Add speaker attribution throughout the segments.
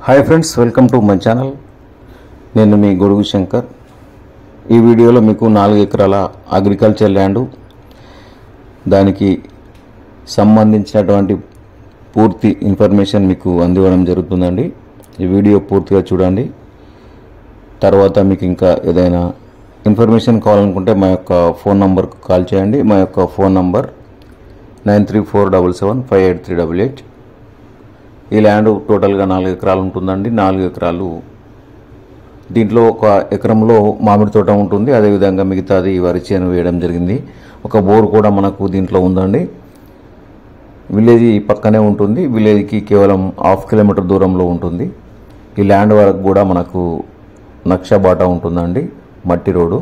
Speaker 1: Hi friends welcome to my channel నేను మీ గొడుగు శంకర్ ఈ వీడియోలో మీకు నాలుగు ఎకరాల అగ్రికల్చర్ ల్యాండ్ దానికి సంబంధించినటువంటి పూర్తి ఇన్ఫర్మేషన్ మీకు అందివ్వడం జరుగుతుందండి ఈ వీడియో పూర్తిగా చూడండి తర్వాత మీకు ఇంకా ఏదైనా ఇన్ఫర్మేషన్ కావాలనుకుంటే మా యొక్క ఫోన్ నంబర్కు కాల్ చేయండి మా యొక్క phone number nine three four double seven five eight three double eight ఈ ల్యాండ్ టోటల్గా నాలుగు ఎకరాలు ఉంటుందండి నాలుగు ఎకరాలు దీంట్లో ఒక ఎకరంలో మామిడి తోట ఉంటుంది అదేవిధంగా మిగతాది వరి చేను వేయడం జరిగింది ఒక బోర్ కూడా మనకు దీంట్లో ఉందండి విలేజ్ పక్కనే ఉంటుంది విలేజ్కి కేవలం హాఫ్ కిలోమీటర్ దూరంలో ఉంటుంది ఈ ల్యాండ్ వరకు కూడా మనకు నక్ష బాట ఉంటుందండి మట్టి రోడ్డు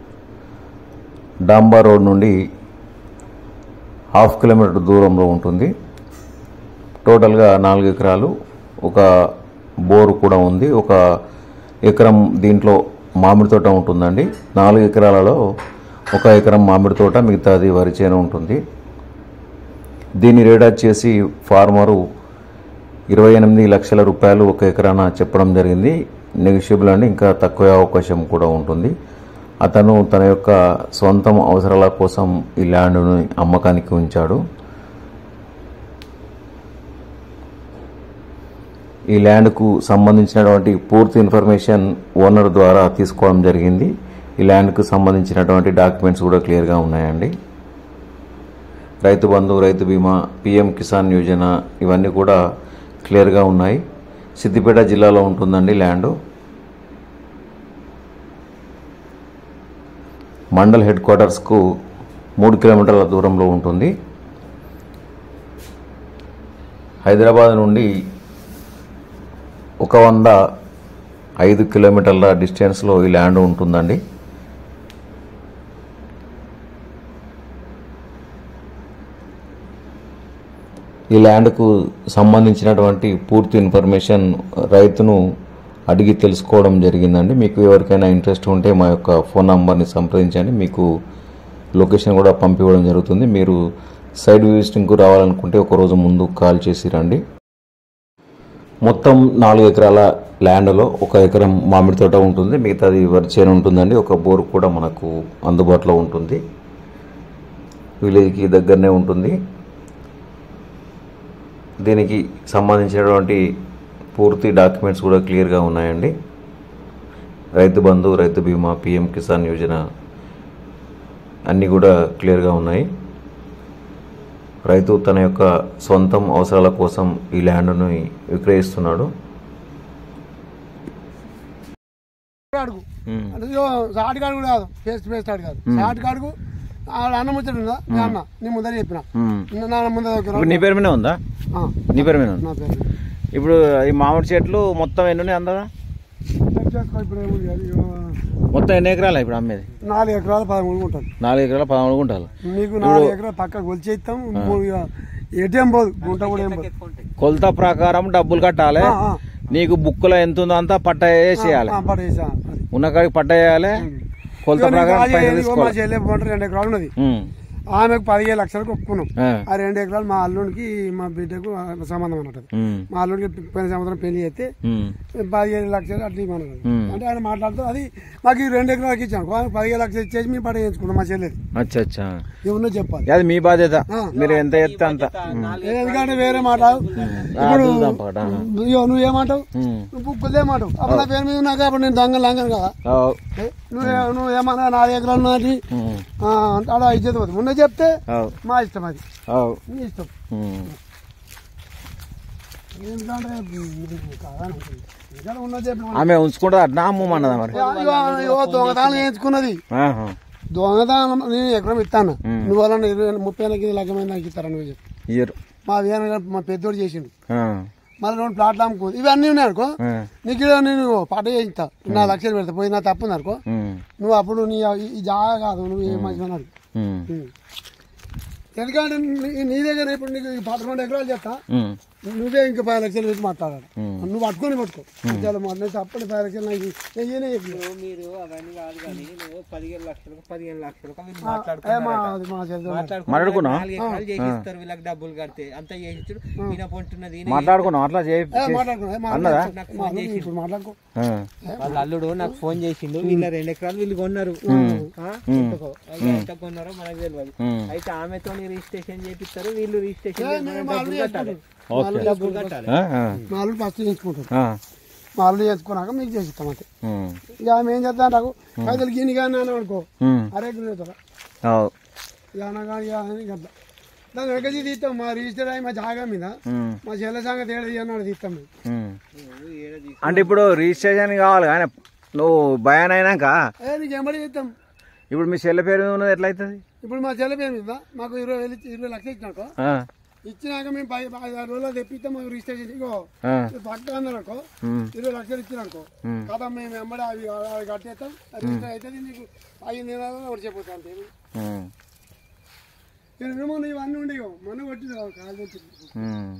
Speaker 1: డాంబా రోడ్ నుండి హాఫ్ కిలోమీటర్ దూరంలో ఉంటుంది టోటల్గా నాలుగు ఎకరాలు ఒక బోరు కూడా ఉంది ఒక ఎకరం దీంట్లో మామిడి తోట ఉంటుందండి నాలుగు ఎకరాలలో ఒక ఎకరం మామిడి తోట మిగతాది వరి చేను ఉంటుంది దీని రేట్ వచ్చేసి ఫార్మరు ఇరవై ఎనిమిది లక్షల రూపాయలు ఒక ఎకరాన చెప్పడం జరిగింది నెగిషియబుల్ అండి ఇంకా తక్కువ అవకాశం కూడా ఉంటుంది అతను తన యొక్క సొంతం అవసరాల కోసం ఈ ల్యాండ్ను అమ్మకానికి ఉంచాడు ఈ ల్యాండ్కు సంబంధించినటువంటి పూర్తి ఇన్ఫర్మేషన్ ఓనర్ ద్వారా తీసుకోవడం జరిగింది ఈ ల్యాండ్కు సంబంధించినటువంటి డాక్యుమెంట్స్ కూడా క్లియర్గా ఉన్నాయండి రైతు బంధు రైతు బీమా పిఎం కిసాన్ యోజన ఇవన్నీ కూడా క్లియర్గా ఉన్నాయి సిద్దిపేట జిల్లాలో ఉంటుందండి ల్యాండ్ మండల్ హెడ్ క్వార్టర్స్కు మూడు కిలోమీటర్ల దూరంలో ఉంటుంది హైదరాబాద్ నుండి ఒక వంద ఐదు కిలోమీటర్ల డిస్టెన్స్లో ఈ ల్యాండ్ ఉంటుందండి ఈ ల్యాండ్కు సంబంధించినటువంటి పూర్తి ఇన్ఫర్మేషన్ రైతును అడిగి తెలుసుకోవడం జరిగిందండి మీకు ఎవరికైనా ఇంట్రెస్ట్ ఉంటే మా యొక్క ఫోన్ నంబర్ని సంప్రదించండి మీకు లొకేషన్ కూడా పంపివ్వడం జరుగుతుంది మీరు సైడ్ విజిటింగ్కు రావాలనుకుంటే ఒక రోజు ముందు కాల్ చేసి రండి మొత్తం నాలుగు ఎకరాల ల్యాండ్లో ఒక ఎకరం మామిడి తోట ఉంటుంది మిగతాది వరి చేను ఉంటుందండి ఒక బోర్ కూడా మనకు అందుబాటులో ఉంటుంది విలేజ్కి దగ్గరనే ఉంటుంది దీనికి సంబంధించినటువంటి పూర్తి డాక్యుమెంట్స్ కూడా క్లియర్గా ఉన్నాయండి రైతు బంధు రైతు బీమా పిఎం కిసాన్ యోజన అన్నీ కూడా క్లియర్గా ఉన్నాయి రైతు తన యొక్క సొంతం అవసరాల కోసం ఈ ల్యాండ్ను విక్రయిస్తున్నాడు
Speaker 2: అడుగు అంటే ఇదిగో షార్ట్ కార్డు కూడా కాదు ఫేస్ టు ఫేస్ అడుగు కాదు షార్ట్ కార్డుకు ఆడ అన్న ముచ్చట ఉందా మీ అన్న నీ ముందర చెప్పిన నిన్న నా ముందర ఒక
Speaker 3: ఇప్పుడు నీ పేరు మీద ఉందా
Speaker 2: ఆ,
Speaker 3: నీ పేరు మీద ఉందా
Speaker 2: నా పేరు
Speaker 3: ఇప్పుడు ఈ మామిడి చెట్లు మొత్తం ఎన్ని ఉన్నాయి అందదా
Speaker 2: చెక్ చేసుకో ఇప్పుడు ఏముంది అది, ఇగో,
Speaker 3: మొత్తం ఎన్ని ఎకరాలు ఇప్పుడు అమ్మేది
Speaker 2: నాలుగు ఎకరాలు పదమూడు ఉంటుంది
Speaker 3: నాలుగు ఎకరాల పదమూడు గుంటలు
Speaker 2: మీకు నాలుగు ఎకరాలు పక్క కొలిచి ఇస్తాం మూడు ఇక ఏటీఎం పోదు గుంట కూడా ఏం పోదు
Speaker 3: కొలత ప్రకారం డబ్బులు కట్టాలి
Speaker 2: ఆ, ఆ.
Speaker 3: నీకు బుక్కులో ఎంత ఉందో అంతా పట్ట వేసేయాలి
Speaker 2: ఆ, పడేసా అది.
Speaker 3: ఉన్న కాడికి పట్ట వేయాలి కొలత
Speaker 2: ఇగో నీకు
Speaker 3: ప్రకారం
Speaker 2: రాజు
Speaker 3: పైసలు
Speaker 2: ఏది, ఇగో మా
Speaker 3: తీసుకోవాలి
Speaker 2: చెల్లె పంట రెండు ఎకరాలు ఉన్నది
Speaker 3: ఉమ్.
Speaker 2: ఆమెకు పదిహేను లక్షలకు ఒప్పుకున్నాం
Speaker 3: ఆ.
Speaker 2: ఆ రెండు ఎకరాలు మా అల్లుడికి మా బిడ్డకు ఆ, సంబంధం అన్నట్టు
Speaker 3: ఉమ్.
Speaker 2: మా అల్లుడికి పోయిన సంవత్సరం పెళ్లి చేస్తే
Speaker 3: ఉమ్.
Speaker 2: పదిహేను లక్షలు అట్లా ఇవ్వమన్నారు
Speaker 3: మ్మ్.
Speaker 2: అంటే ఆయన మాట్లాడుతూ అది మాకు ఈ రెండు ఎకరాలకి ఇచ్చాను ఆయన పదిహేను లక్షలు ఇచ్చేసి మేము పడ చేయించుకున్నాం మా చెల్లెది
Speaker 3: అచ్చా అచ్చా
Speaker 2: ఏమన్నా చెప్పాలి
Speaker 3: అది మీ బాధ్యత
Speaker 2: ఆ.
Speaker 3: మీరు ఎంత ఎత్తే అంత
Speaker 2: ఎందుకంటే వేరే మాట ఇప్పుడు
Speaker 3: చూద్దాం పక్కన.
Speaker 2: ఇయ్యో, నువ్వేమంటావు
Speaker 3: ఉమ్.
Speaker 2: నువ్వు బుక్కులు ఏమంటావు అప్పుడు నా పేరు మీద ఉన్నాక అప్పుడు నేను దొంగ లంగను కదా
Speaker 3: ఆ.
Speaker 2: ఏ, నువ్వే నువ్వు ఏమన్నా నాలుగు ఎకరాలు నాటి
Speaker 3: ఉమ్.
Speaker 2: ఆ, అలా ఇచ్చేది పోతుంది ముందే చెప్తే
Speaker 3: ఆ.
Speaker 2: మా ఇష్టం అది
Speaker 3: ఆ.
Speaker 2: నీ ఇష్టం
Speaker 3: ఉమ్.
Speaker 2: ఎందుకంటే ఉమ్, కాదా అనుకుంది. ఇంకా ఉన్నది చెప్పిన
Speaker 3: ఆమె ఉంచుకుంటుంది అట్నా అమ్మమన్నదా మరి
Speaker 2: దొంగతనం చేయించుకున్నది
Speaker 3: ఆహా.
Speaker 2: దొంగతనం నేను ఎకరం ఇస్తాను
Speaker 3: మ్మ్.
Speaker 2: నువ్వు వాళ్ళని ఇరవై ముప్పై లక్షల లక్షమంది నాకు ఇస్తారా నువ్వు చెప్పు
Speaker 3: ఇయ్యరు
Speaker 2: మా వేరే మా పెద్దోడు చేసిండు
Speaker 3: ఆ.
Speaker 2: మళ్ళీ రెండు ప్లాట్లు అమ్ముకుంది ఇవన్నీ ఉన్నాయి అనుకో
Speaker 3: ఆ.
Speaker 2: నీకు ఈడ నేను పట్ట చేయిస్తా నా లక్షలు పెడతా పోయి నా తప్పు ఉంది అనుకో
Speaker 3: ఉమ్.
Speaker 2: నువ్వు అప్పుడు నీ ఈ- ఈ జాగా కాదు నువ్వు ఏ మంచిగా అన్నాడు
Speaker 3: ఉమ్.
Speaker 2: ఎందుకంటే నీ- నీ దగ్గర ఇప్పుడు నీకు ఈ పదకొండు ఎకరాలు చెప్తా
Speaker 3: ఉమ్.
Speaker 2: నువ్వే ఇంకా పది లక్షలు పెట్టి మాట్లాడాలి
Speaker 1: ఉమ్.
Speaker 2: నువ్వు పట్టుకొని పట్టుకో చాలా మాట్లాడి తప్పని పది లక్షలు నాకు చెయ్యనే చెప్పిన.
Speaker 4: నువ్వు మీరు అవన్నీ కాదు కానీ నువ్వు పదిహేను లక్షలకు పదిహేను లక్షలకు వీళ్ళు
Speaker 2: ఏ మా
Speaker 4: మాట్లాడుకున్నారు
Speaker 2: అది మా చేతిలో
Speaker 4: మాట్లాడుకున్నారు.
Speaker 3: మాట్లాడుకున్నావా?
Speaker 4: నాలుగు ఎకరాలు చేసిస్తారు వీళ్ళకి డబ్బులు కడితే అంతా చేసిచ్చుడు ఈయన పొంటున్నది ఈయన
Speaker 3: మాట్లాడుకున్నాం అట్లా చేయి
Speaker 2: ఏ మాట్లాడుకో ఏ
Speaker 3: అన్నదా?
Speaker 2: మాట్లాడుకో. మా అల్లుడు ఇప్పుడు మాట్లాడుకో
Speaker 3: ఆ.
Speaker 4: వాళ్ళ అల్లుడు నాకు ఫోన్ చేసిండు వీళ్ళ రెండు ఎకరాలు వీళ్ళు కొన్నారు ఆ, చెప్పుకో. అవి ఎంత కొన్నారో మనకు తెలియదు
Speaker 3: ఉమ్.
Speaker 4: అయితే ఆమెతో రిజిస్ట్రేషన్ చేపిస్తారు వీళ్ళు రిజిస్ట్రేషన్
Speaker 2: ఏ, నేను మా అల్లుడు
Speaker 4: కట్టాలి
Speaker 2: చేసుకుంటాను. మా అల్లుడు
Speaker 4: డబ్బులు
Speaker 2: చేసుకుంటాడు.
Speaker 4: కట్టాలి
Speaker 3: ఆ, ఆ,
Speaker 2: మా అల్లుడు ఫస్ట్ చేసుకుంటాడు
Speaker 3: ఆ.
Speaker 2: మా అల్లుడు చేసుకున్నాక మీకు చేసి ఇస్తాం అంతే
Speaker 3: ఉమ్.
Speaker 2: ఇక ఆమె ఏం చేస్తా నాకు పైసలు గిని కానీ అని అనుకో
Speaker 3: ఉమ్.
Speaker 2: అరే కిలోమీటర్
Speaker 3: అవు.
Speaker 2: ఇక అనగాని ఇక అని గట్ల దాన్ని వెనకసి తీస్తాం మా రిజిస్టర్ అయ్యి మా జాగా మీద
Speaker 3: ఉమ్.
Speaker 2: మా చెల్ల సంగతి ఏడు అన్నాడు తీస్తాం మేము
Speaker 3: ఉమ్.
Speaker 4: నువ్వు ఏడ తీసి-
Speaker 3: అంటే ఇప్పుడు రిజిస్ట్రేషన్ కావాలి కానీ నువ్వు భయాన్ అయినాక
Speaker 2: ఏ నీకు ఎంబడి చేస్తాం
Speaker 3: ఇప్పుడు మీ చెల్లె పేరు మీద ఉన్నది ఎట్లయితుంది
Speaker 2: ఇప్పుడు మా చెల్ల పేరు మీద మాకు ఇరవై వేలు ఇచ్చి- ఇరవై లక్షలు ఇచ్చినాకో
Speaker 3: ఆ,
Speaker 2: ఇచ్చినాక మేము పై ఐదు ఆరు రోజులు తెప్పిస్తాం మాకు రిజిస్ట్రేషన్ ఇగో
Speaker 3: ఆ,
Speaker 2: పక్క అన్నారనుకో
Speaker 3: ఉమ్,
Speaker 2: ఇరవై లక్షలు ఇచ్చినాకో
Speaker 3: ఉమ్.
Speaker 2: కదా మేము వెంబడి అవి అవి కట్టేస్తాం రిజిస్టర్ అవుతుంది నీకు ఐదు నెలలు వచ్చేపోతాం అంతే
Speaker 3: ఉమ్,
Speaker 2: నేను ఏమో ఇవన్నీ ఉండేవి మన కొట్టింది కాదు కొట్టింది
Speaker 3: ఉమ్.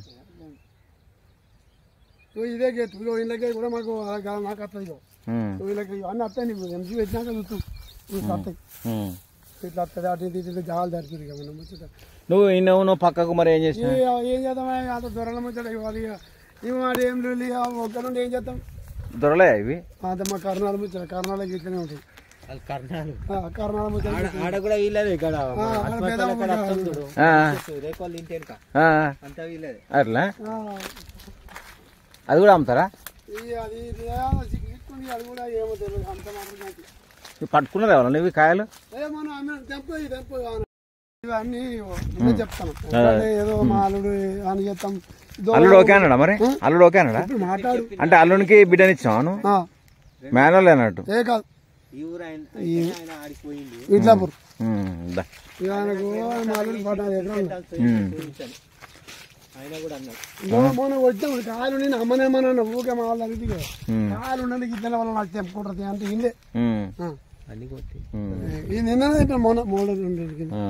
Speaker 2: నువ్వు ఇదే గేట్ ఇగో ఇళ్ళకి కూడా మాకు అలా నాకు వస్తుంది ఇగో
Speaker 3: ఉమ్,
Speaker 2: నువ్వు వీళ్ళకి అన్నీ వస్తాయి నీకు ఎంసీ పెట్టినాక చూస్తూ నువ్వు వస్తాయి
Speaker 3: ఉమ్.
Speaker 2: ఇట్లా వస్తుంది అటు ఇటు ఇటు జాలు దొరికింది ఇక మనం ముచ్చట.
Speaker 3: నువ్వు ఇన్న నువ్వు పక్కకు మరి ఏం చేసినావు
Speaker 2: ఈ- ఏం చేద్దాం అంత దొరల ముచ్చట ఇవ్వాలి ఇక ఇవి మాట ఏం లేదు ఇక ఒక్క నుండి ఏం చేద్దాం
Speaker 3: దొరలే ఇవి
Speaker 2: అంత మా కర్ణాల ముచ్చట కర్ణాలకి ఇట్లనే ఉంటాయి
Speaker 4: వాళ్ళు కర్ణాలు
Speaker 2: ఆ, కర్ణాల ముచ్చట
Speaker 4: ఆడ ఆడ కూడా వీళ్ళదే ఇక్కడ
Speaker 2: ఆడ
Speaker 4: హాస్పిటల్
Speaker 2: పేద
Speaker 4: అక్కడ
Speaker 2: ఊరు
Speaker 4: వస్తుంది చూడు.
Speaker 3: ఆ,
Speaker 4: రేకోళ్ళు ఇంటి వెనుక
Speaker 3: ఆ,
Speaker 4: అంతా వీళ్ళదే
Speaker 3: అట్లా
Speaker 2: ఆ,
Speaker 3: అది కూడా అమ్ముతారా
Speaker 2: ఈ అది ఇది ఆ, చిక్కుకుంది అది కూడా ఏమో తెలియదు అంత మాత్రం నాకు.
Speaker 3: ఇవి పట్టుకున్నది ఎవరు ఇవి కాయలు
Speaker 2: ఏమన్నా ఆమె తెంపు ఇది తెంపు అని. ఇవన్నీ నేనే చెప్తాను ఎందుకంటే ఏదో మా అల్లుడు అని చెప్తాం ఇదో
Speaker 3: అల్లుడు ఓకే అన్నాడా మరి అల్లుడు ఓకే అన్నాడా
Speaker 2: ఇప్పుడు మాట్లాడు
Speaker 3: అంటే అల్లునికి బిడ్డనిచ్చావు నువ్వు
Speaker 2: ఆ,
Speaker 3: మేనల్ అన్నట్టు
Speaker 2: ఏ కాదు
Speaker 4: ఈ ఊరు ఆయన ఆయన ఆడిపోయింది
Speaker 2: ఇట్లాపూర్
Speaker 3: ఉమ్, దా.
Speaker 2: ఇక ఆయనకు మా అల్లుడు పద్నాలుగు ఎకరాలు ఉన్నాయి.
Speaker 3: ఉమ్,
Speaker 4: ఆయన కూడా అన్నాడు
Speaker 2: ఇగో మొన్న వచ్చాం కాయలు నేను అమ్మనేమన్నా ఊకే మా వాళ్ళు అడిగితే ఇగో,
Speaker 3: ఉమ్,
Speaker 2: కాయలు ఉన్నది ఇద్దరు వల్ల నాకు తెంపుకుంటుంది అంటే ఇల్లే
Speaker 3: ఉమ్,
Speaker 2: ఆ.
Speaker 4: అన్ని కొట్టి
Speaker 3: ఉమ్,
Speaker 2: ఇది నిన్న చెప్పాను మొన్న మూడు ఉండేది
Speaker 3: ఆ.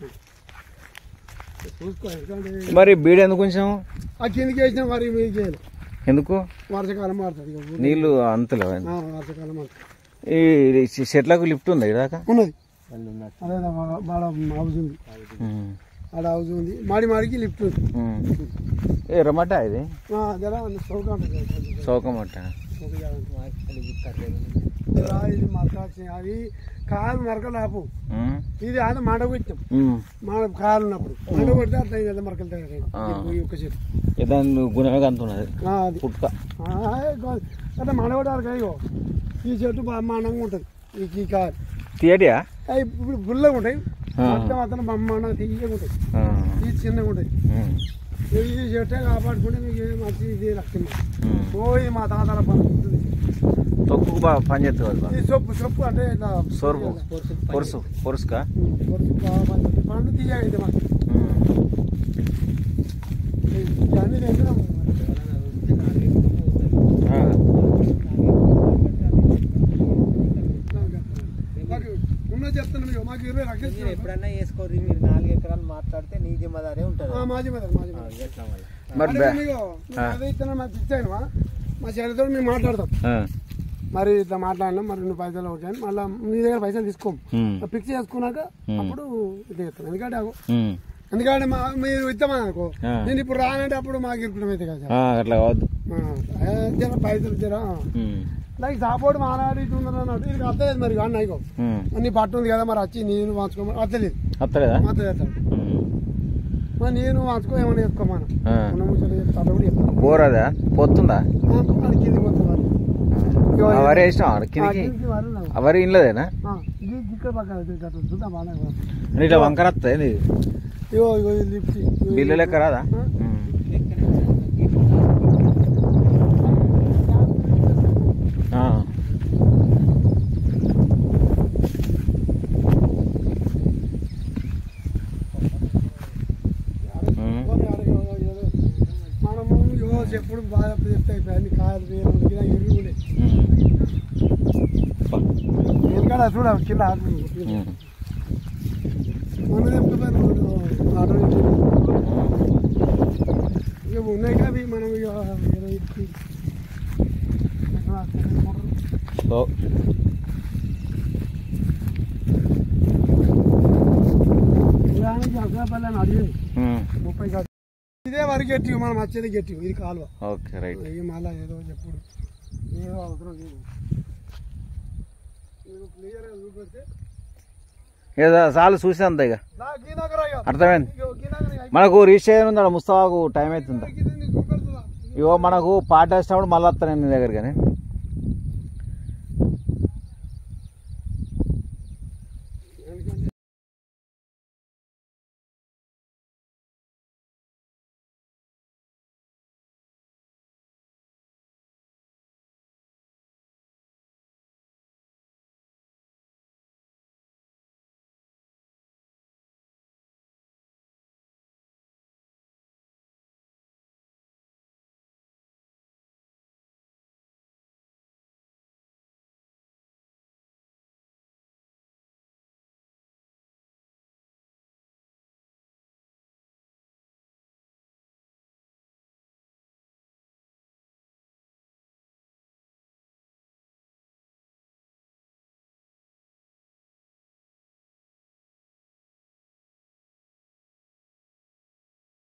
Speaker 2: చూసుకో ఎందుకంటే
Speaker 3: మరి బీడు ఎందుకు ఉంచాము
Speaker 2: ఆ కిందికి వేసిన మరి మీకు చేయాలి
Speaker 3: ఎందుకు
Speaker 2: వర్షాకాలం మారుతుంది ఇక ఊరు.
Speaker 3: నీళ్లు అంతలేవు
Speaker 2: ఆ, వర్షాకాలం మారుతుంది
Speaker 3: ఈ చెట్లకు లిఫ్ట్ ఉంది దాకా
Speaker 2: ఉన్నది
Speaker 4: వాళ్ళు ఉన్నారు
Speaker 2: అదే బాడ హౌస్ ఉంది
Speaker 3: ఉమ్,
Speaker 2: ఆడ హౌస్ ఉంది మాడి మాడికి లిఫ్ట్ ఉంది
Speaker 3: ఉమ్. ఎర్రమట్ట ఇది
Speaker 2: ఆ, జర సౌక ఉంటుంది కదా,
Speaker 3: చౌకమట్ట
Speaker 2: సౌక జాగా ఉంటుంది.
Speaker 4: వాళ్ళు ఇస్తారు
Speaker 2: జర ఇది మరకాల్సి అది కాలు మరకలు ఆపు
Speaker 3: ఉమ్,
Speaker 2: ఇది ఆయన మండ కొట్టాం
Speaker 3: ఉమ్.
Speaker 2: మన కాలు ఉన్నప్పుడు మండ కొడితే అట్లా కదా మరకలు తయారు
Speaker 3: ఆ.
Speaker 2: ఈ ఒక్క చెట్టు
Speaker 3: దాని గుణమే అంత ఉన్నది
Speaker 2: ఆ, అది
Speaker 3: పుట్టుక
Speaker 2: ఆ, గో- అంటే మండ కొట్టాలి కదా ఇగో. ఈ చెట్టు బ్రహ్మాండంగా ఉంటుంది ఈ ఈ కాలు
Speaker 3: తీయటియా
Speaker 2: అవి ఇప్పుడు గుల్లగా ఉంటాయి
Speaker 3: ఆ.
Speaker 2: మొత్తం అతను బ్రహ్మాండంగా తీయగా ఉంటాయి
Speaker 3: ఆ,
Speaker 2: ఇది చిన్నగా ఉంటాయి
Speaker 3: ఉమ్,
Speaker 2: ఈ చెట్టే కాపాడుకుంటే మీకు ఏం మంచి ఇది లక్ష్యం
Speaker 3: ఉమ్.
Speaker 2: పోయి మా తాతల పని ఉంటుంది
Speaker 3: తొక్కుకు బాగా పని చేస్తుంది బాగా
Speaker 2: ఈ సొప్పు సొప్పు అంటే ఇట్లా
Speaker 3: సోర్పు పొరుసు పొరుసుకా
Speaker 2: ఉమ్, పొరుసు బాగా పనిచేస్తుంది. పండు తీయగైతే మాకు
Speaker 3: ఉమ్,
Speaker 2: ఇవన్నీ తెచ్చినాం
Speaker 3: ఆ,
Speaker 2: మాకు ఉన్నది చెప్తాను మీకు మాకు ఇరవై లక్షలు
Speaker 4: మీరు
Speaker 2: ఇచ్చినారు.
Speaker 4: ఎప్పుడన్నా వేసుకోరు మీరు నాలుగు ఎకరాలు మాట్లాడితే నీ జిమ్మదారే ఉంటుంది
Speaker 2: ఆ, మాజీ మదర్ మాజీ
Speaker 4: ఆ,
Speaker 2: మదర్
Speaker 4: ఎట్లా మళ్ళీ
Speaker 3: మరి
Speaker 2: అంటే
Speaker 3: బ్యా-
Speaker 2: మీకు మీకు అదే ఇస్తున్నా మాకు ఇచ్చాను మా చెల్లితో మేము మాట్లాడతాం
Speaker 3: ఆ,
Speaker 2: మరి ఇట్లా మాట్లాడినాం మరి నువ్వు పైసలు ఓకే అని మళ్ళీ మీ దగ్గర పైసలు తీసుకోము
Speaker 3: ఉమ్,
Speaker 2: ఫిక్స్ చేసుకున్నాక అప్పుడు ఇది చెప్తాను ఎందుకంటే అగో,
Speaker 3: ఉమ్.
Speaker 2: ఎందుకంటే మా మీరు ఇస్తామని అనుకో
Speaker 3: ఆ.
Speaker 2: నేను ఇప్పుడు రానంటే అప్పుడు మాకు ఇరుకుడం అయితే కదా
Speaker 3: ఆ, అట్లా కావద్దు
Speaker 2: ఆ, ఏ, జర పైసలు జర
Speaker 3: ఉమ్,
Speaker 2: లైక్ సాపోర్ట్ మానాడి ఇటు ఉన్నది అన్నట్టు ఇది అత్తలేదు మరి కానీ నాయకో
Speaker 3: ఉమ్.
Speaker 2: నీ పట్టు ఉంది కదా మరి వచ్చి నేను మార్చుకోమని అత్తలేదు
Speaker 3: వస్తలేదా
Speaker 2: అత్తలేదు
Speaker 3: ఉమ్.
Speaker 2: మరి నేను మార్చుకో ఏమైనా చెప్పుకోమని
Speaker 3: ఆ.
Speaker 2: ఉన్న ముచ్చట చెప్తాను కూడా చెప్తాను
Speaker 3: బోర్ అదా పోతుందా
Speaker 2: ఆ, అది కిందికి పోతుంది మరి. ఇగో
Speaker 3: ఆ వరి వేసినావా
Speaker 2: ఆ,
Speaker 3: కిందికి
Speaker 2: కిందికి మరి ఉన్నావు.
Speaker 3: ఆ వరి ఇంట్లోదేనా
Speaker 2: ఆ, ఇది ఇక్కడ పక్కన ఇది ఇట్లా చూద్దాం బాగానే ఉంది.
Speaker 3: అంటే ఇట్లా వంకర వస్తుంది ఇది
Speaker 2: ఇగో ఇగో ఇది లిఫ్ట్ ఇగో
Speaker 3: బిల్లు లెక్క రాదా
Speaker 2: ఆ?
Speaker 3: ఉమ్. ఆ. ఉమ్.
Speaker 2: పోనీ ఆడ ఇగో ఏదో మనము ఇగో ఎప్పుడు బాగా చెప్తే అయిపోయి అన్ని కాయలు వేరు ఇలా ఎరుగుండే
Speaker 3: ఉమ్.
Speaker 2: ఎందుకంటే చూడ కింద ఆకు.
Speaker 3: ఉమ్.
Speaker 2: మొన్న చెప్తే ఆటో ఇక ఉన్నాయి కదా ఇవి మనం ఇక ఏదో ఇచ్చి ఎక్కడ మోటార్
Speaker 3: ఓ
Speaker 2: ఉదాహరణకి అసలాపల్లి అని అడిగింది
Speaker 3: ఉమ్.
Speaker 2: ముప్పై కాదు ఇదే వరకు గట్టి మనం వచ్చేది గట్టి ఇది కాలువ
Speaker 3: ఓకే రైట్
Speaker 2: ఇక మళ్ళా ఏదో చెప్పుడు ఏదో అవసరం లేదు నేను క్లియర్గా చూపెడితే
Speaker 3: ఏదో చాలు చూసేంత ఇక
Speaker 2: నా గీ దగ్గర ఇక.
Speaker 3: అర్థమైంది
Speaker 2: ఇగో గీ దగ్గర ఇక.
Speaker 3: మనకు రిజిస్ట్రేషన్ ఉందా ముస్తాబాకు టైం అవుతుందా
Speaker 2: ఇది నీకు చూపెడుతున్నా
Speaker 3: ఇగో మనకు పాట వేసినప్పుడు మళ్ళీ వస్తాను నీ దగ్గర కానీ